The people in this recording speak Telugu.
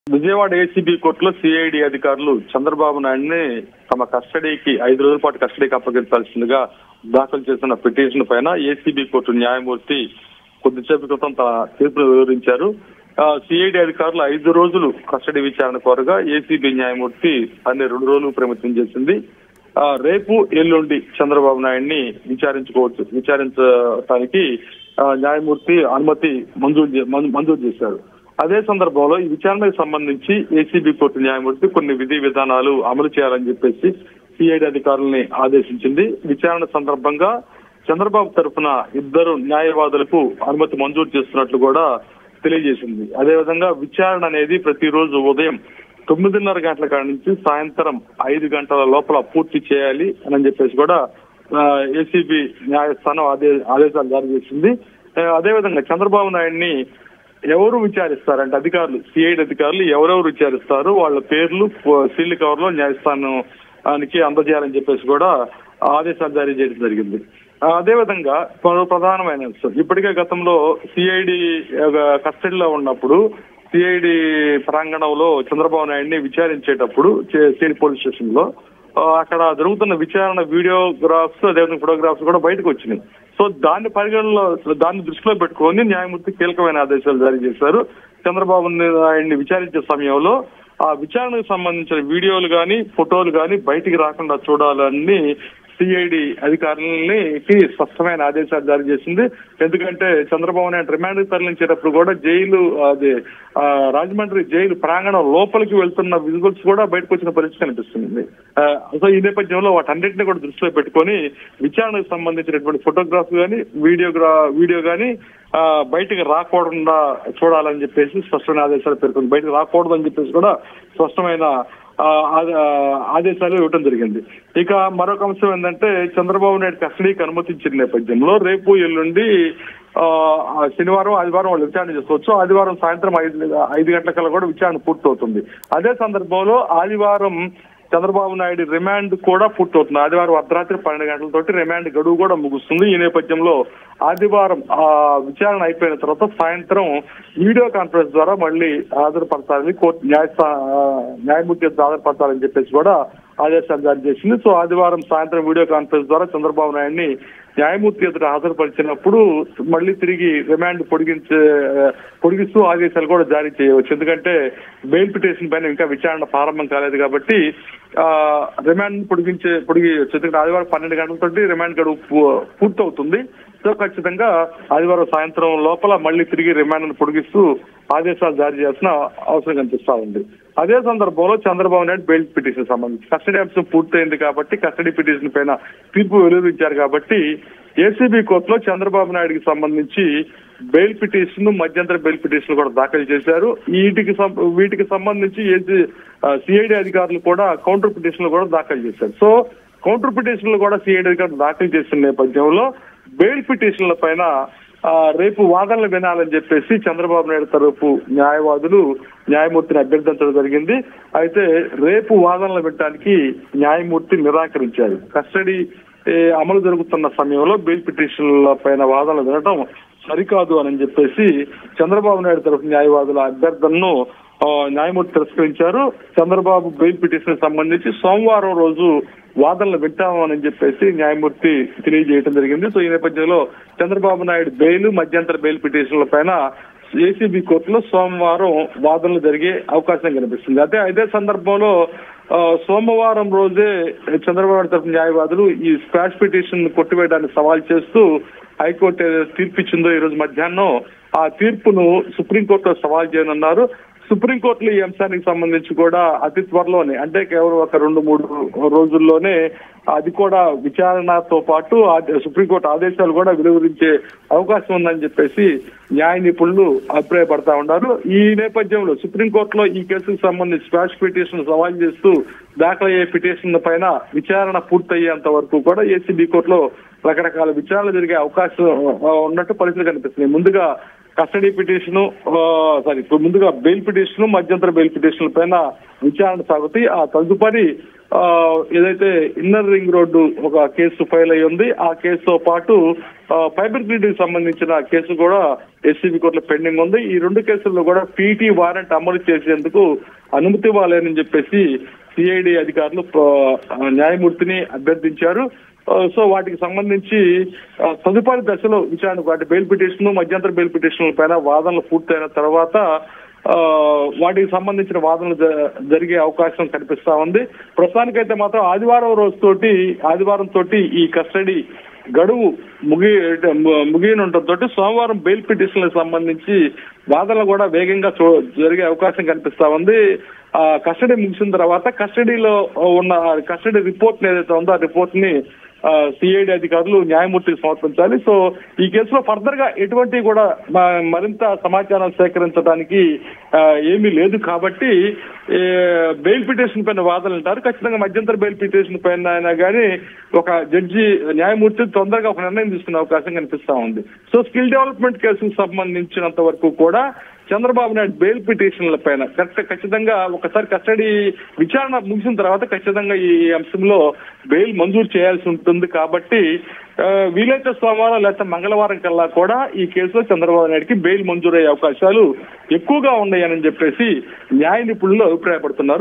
విజయవాడ ఏసీబీ కోర్టులో సిఐడి అధికారులు చంద్రబాబు నాయుడిని తమ కస్టడీకి ఐదు రోజుల పాటు కస్టడీకి అప్పగించాల్సిందిగా దాఖలు చేసిన పిటిషన్ పైన ఏసీబీ కోర్టు న్యాయమూర్తి కొద్దిసేపు క్రితం తన తీర్పును వివరించారు సిఐడి అధికారులు ఐదు రోజులు కస్టడీ విచారణ కోరగా ఏసీబీ న్యాయమూర్తి అన్ని రెండు రోజులు పరిమితం చేసింది ఆ, రేపు ఎల్లుండి చంద్రబాబు నాయుడిని విచారించుకోవచ్చు విచారించడానికి ఆ, న్యాయమూర్తి అనుమతి మంజూరు చే- మం- మంజూరు చేశారు అదే సందర్భంలో ఈ విచారణకు సంబంధించి ఏసీబీ కోర్టు న్యాయమూర్తి కొన్ని విధి విధానాలు అమలు చేయాలని చెప్పేసి సిఐడి అధికారుల్ని ఆదేశించింది విచారణ సందర్భంగా చంద్రబాబు తరఫున ఇద్దరు న్యాయవాదులకు అనుమతి మంజూరు చేస్తున్నట్లు కూడా తెలియజేసింది అదేవిధంగా విచారణ అనేది ప్రతిరోజు ఉదయం తొమ్మిదిన్నర గంటల కాడ నుంచి సాయంత్రం ఐదు గంటల లోపల పూర్తి చేయాలి అని చెప్పేసి కూడా ఏసీబీ న్యాయస్థానం ఆదే ఆదేశాలు జారీ చేసింది ఆ, అదేవిధంగా చంద్రబాబు నాయుడిని ఎవరు విచారిస్తారంటే అధికారులు సిఐడి అధికారులు ఎవరెవరు విచారిస్తారు వాళ్ళ పేర్లు ఫో- సీల్ కవర్ లో న్యాయస్థానానికి అందజేయాలని చెప్పేసి కూడా ఆదేశాలు జారీ చేయడం జరిగింది ఆ, అదేవిధంగా మరో ప్రధానమైన అంశం ఇప్పటికే గతంలో సిఐడి కస్టడీలో ఉన్నప్పుడు సిఐడి ప్రాంగణంలో చంద్రబాబు నాయుడిని విచారించేటప్పుడు సిఐడి పోలీస్ స్టేషన్ లో ఆ, అక్కడ జరుగుతున్న విచారణ వీడియోగ్రాఫ్స్ అదేవిధంగా ఫోటోగ్రాఫ్స్ కూడా బయటకు వచ్చినాయి సో దాన్ని పరిగణలో దాన్ని దృష్టిలో పెట్టుకొని న్యాయమూర్తి కీలకమైన ఆదేశాలు జారీ చేశారు చంద్రబాబు నాయుడిని విచారించే సమయంలో ఆ విచారణకు సంబంధించిన వీడియోలు గాని ఫోటోలు గాని బయటికి రాకుండా చూడాలని సిఐడి అధికారులకి స్పష్టమైన ఆదేశాలు జారీ చేసింది ఎందుకంటే చంద్రబాబు నాయుడు రిమాండ్ తరలించేటప్పుడు కూడా జైలు అదే ఆ, రాజమండ్రి జైలు ప్రాంగణం లోపలికి వెళ్తున్న విజువల్స్ కూడా బయటకు వచ్చిన పరిస్థితి కనిపిస్తుంది ఆ, సో ఈ నేపథ్యంలో వాటన్నిటిని కూడా దృష్టిలో పెట్టుకొని విచారణకు సంబంధించినటువంటి ఫోటోగ్రాఫ్ గానీ వీడియోగ్రా వీడియో గానీ ఆ, బయటకు రాకుండా చూడాలని చెప్పేసి స్పష్టమైన ఆదేశాలు పేర్కొంది బయటకు రాకూడదు అని చెప్పేసి కూడా స్పష్టమైన ఆ, ఆద- ఆ, ఆదేశాలు ఇవ్వడం జరిగింది ఇక మరొక అంశం ఏంటంటే చంద్రబాబు నాయుడు కస్టడీకి అనుమతించిన నేపథ్యంలో రేపు ఎల్లుండి ఆ, ఆ, శనివారం ఆదివారం వాళ్ళు విచారణ చేసుకోవచ్చు ఆదివారం సాయంత్రం ఐదు ఐదు గంటల కూడా విచారణ పూర్తవుతుంది అదే సందర్భంలో ఆదివారం చంద్రబాబు నాయుడు రిమాండ్ కూడా పూర్తవుతుంది ఆదివారం అర్ధరాత్రి పన్నెండు గంటలతోటి రిమాండ్ గడువు కూడా ముగుస్తుంది ఈ నేపథ్యంలో ఆదివారం ఆ విచారణ అయిపోయిన తర్వాత సాయంత్రం వీడియో కాన్ఫరెన్స్ ద్వారా మళ్ళీ హాజరుపరచాలని కోర్టు న్యాయస్థా ఆ, న్యాయమూర్తి ఎదుట హాజరుపరచాలని చెప్పేసి కూడా ఆదేశాలు జారీ చేసింది సో ఆదివారం సాయంత్రం వీడియో కాన్ఫరెన్స్ ద్వారా చంద్రబాబు నాయుడిని న్యాయమూర్తి ఎదుట హాజరుపరిచినప్పుడు మళ్ళీ తిరిగి రిమాండ్ పొడిగించే పొడిగిస్తూ ఆదేశాలు కూడా జారీ చేయవచ్చు ఎందుకంటే బెయిల్ పిటిషన్ పైన ఇంకా విచారణ ప్రారంభం కాలేదు కాబట్టి ఆ రిమాండ్ పొడిగించే పొడిగి ఎందుకంటే ఆదివారం పన్నెండు గంటలతోటి రిమాండ్ గడువు పూ- పూర్తవుతుంది సో ఖచ్చితంగా ఆదివారం సాయంత్రం లోపల మళ్ళీ తిరిగి రిమాండ్ పొడిగిస్తూ ఆదేశాలు జారీ చేయాల్సిన అవసరం కనిపిస్తా ఉంది అదే సందర్భంలో చంద్రబాబు నాయుడు బెయిల్ పిటిషన్ సంబంధించి కస్టడీ అంశం పూర్తయింది కాబట్టి కస్టడీ పిటిషన్ పైన తీర్పు వెలువరించారు కాబట్టి ఏసీబీ కోర్టులో చంద్రబాబు నాయుడుకి సంబంధించి బెయిల్ పిటిషన్ మధ్యంతర బెయిల్ పిటిషన్ కూడా దాఖలు చేశారు వీటికి సం- వీటికి సంబంధించి ఏసీ సిఐడి అధికారులు కూడా కౌంటర్ పిటిషన్లు కూడా దాఖలు చేశారు సో కౌంటర్ పిటిషన్లు కూడా సిఐడి అధికారులు దాఖలు చేసిన నేపథ్యంలో బెయిల్ పిటిషన్ల పైన ఆ, రేపు వాదనలు వినాలని చెప్పేసి చంద్రబాబు నాయుడు తరపు న్యాయవాదులు న్యాయమూర్తిని అభ్యర్థించడం జరిగింది అయితే రేపు వాదనలు వినడానికి న్యాయమూర్తి నిరాకరించారు కస్టడీ ఏ, అమలు జరుగుతున్న సమయంలో బెయిల్ పిటిషన్ల పైన వాదనలు వినడం సరికాదు అని చెప్పేసి చంద్రబాబు నాయుడు తరఫు న్యాయవాదుల అభ్యర్థనను ఆ, న్యాయమూర్తి తిరస్కరించారు చంద్రబాబు బెయిల్ పిటిషన్ సంబంధించి సోమవారం రోజు వాదనలు వింటామని చెప్పేసి న్యాయమూర్తి తెలియజేయడం జరిగింది సో ఈ నేపథ్యంలో చంద్రబాబు నాయుడు బెయిల్ మధ్యంతర బెయిల్ పిటిషన్ల పైన ఏసీబీ కోర్టులో సోమవారం వాదనలు జరిగే అవకాశం కనిపిస్తుంది అదే అదే సందర్భంలో ఆ, సోమవారం రోజే చంద్రబాబు నాయుడు తరఫు న్యాయవాదులు ఈ స్క్వాష్ పిటిషన్ కొట్టివేయడానికి సవాల్ చేస్తూ హైకోర్టు ఏదైతే తీర్పు ఇచ్చిందో ఈ రోజు మధ్యాహ్నం ఆ తీర్పును సుప్రీంకోర్టులో సవాల్ చేయనున్నారు సుప్రీంకోర్టులో ఈ అంశానికి సంబంధించి కూడా అతి త్వరలోనే అంటే కేవలం ఒక రెండు మూడు రోజుల్లోనే అది కూడా విచారణతో పాటు ఆ సుప్రీంకోర్టు ఆదేశాలు కూడా వెలువరించే అవకాశం ఉందని చెప్పేసి న్యాయ నిపుణులు అభిప్రాయపడతా ఉన్నారు ఈ నేపథ్యంలో సుప్రీంకోర్టులో ఈ కేసుకు సంబంధించి స్పాష్ పిటిషన్ సవాల్ చేస్తూ దాఖలయ్యే పిటిషన్ పైన విచారణ పూర్తయ్యేంత వరకు కూడా ఏసీబీ కోర్టులో రకరకాల విచారణలు జరిగే అవకాశం ఆ, ఉన్నట్టు పరిస్థితులు కనిపిస్తున్నాయి ముందుగా కస్టడీ పిటిషన్ సారీ ముందుగా బెయిల్ పిటిషన్ మధ్యంతర బెయిల్ పిటిషన్ పైన విచారణ సాగుతాయి ఆ తదుపరి ఆ, ఏదైతే ఇన్నర్ రింగ్ రోడ్డు ఒక కేసు ఫైల్ అయి ఉంది ఆ కేసుతో పాటు ఆ, ఫైబర్ గ్రిడ్కి సంబంధించిన కేసు కూడా ఎస్సీబీ కోర్టులో పెండింగ్ ఉంది ఈ రెండు కేసుల్లో కూడా పీటీ వారెంట్ అమలు చేసేందుకు అనుమతి ఇవ్వాలని చెప్పేసి సిఐడి అధికారులు ఆ, న్యాయమూర్తిని అభ్యర్థించారు ఆ, సో వాటికి సంబంధించి ఆ, తదుపరి దశలో విచారణ వాటి బెయిల్ పిటిషన్ మధ్యంతర బెయిల్ పిటిషన్ల పైన వాదనలు పూర్తయిన తర్వాత ఆ, వాటికి సంబంధించిన వాదనలు జ- జరిగే అవకాశం కనిపిస్తా ఉంది ప్రస్తుతానికైతే మాత్రం ఆదివారం రోజు తోటి ఆదివారం తోటి ఈ కస్టడీ గడువు ముగి ముగియనుండటంతో సోమవారం బెయిల్ పిటిషన్లకు సంబంధించి వాదనలు కూడా వేగంగా చూ- జరిగే అవకాశం కనిపిస్తా ఉంది ఆ కస్టడీ ముగిసిన తర్వాత కస్టడీలో ఉన్న కస్టడీ రిపోర్ట్ ఏదైతే ఉందో ఆ రిపోర్ట్ ని సిఐడి అధికారులు న్యాయమూర్తికి సమర్పించాలి సో ఈ కేసులో ఫర్దర్ గా ఎటువంటి కూడా మ- మరింత సమాచారం సేకరించడానికి ఆ, ఏమీ లేదు కాబట్టి ఏ, బెయిల్ పిటిషన్ పైన వాదనలు అంటారు ఖచ్చితంగా మధ్యంతర బెయిల్ పిటిషన్ పైన అయినా కానీ ఒక జడ్జి న్యాయమూర్తి తొందరగా ఒక నిర్ణయం తీసుకునే అవకాశం కనిపిస్తా ఉంది సో స్కిల్ డెవలప్మెంట్ కేసుకు సంబంధించినంత వరకు కూడా చంద్రబాబు నాయుడు బెయిల్ పిటిషన్ల పైన కరెక్ట్ ఖచ్చితంగా ఒకసారి కస్టడీ విచారణ ముగిసిన తర్వాత ఖచ్చితంగా ఈ అంశంలో బెయిల్ మంజూరు చేయాల్సి ఉంటుంది కాబట్టి ఆ, వీలైతే సోమవారం లేకపోతే మంగళవారం కల్లా కూడా ఈ కేసులో చంద్రబాబు నాయుడుకి బెయిల్ మంజూరయ్యే అవకాశాలు ఎక్కువగా ఉన్నాయని చెప్పేసి న్యాయ నిపుణులు అభిప్రాయపడుతున్నారు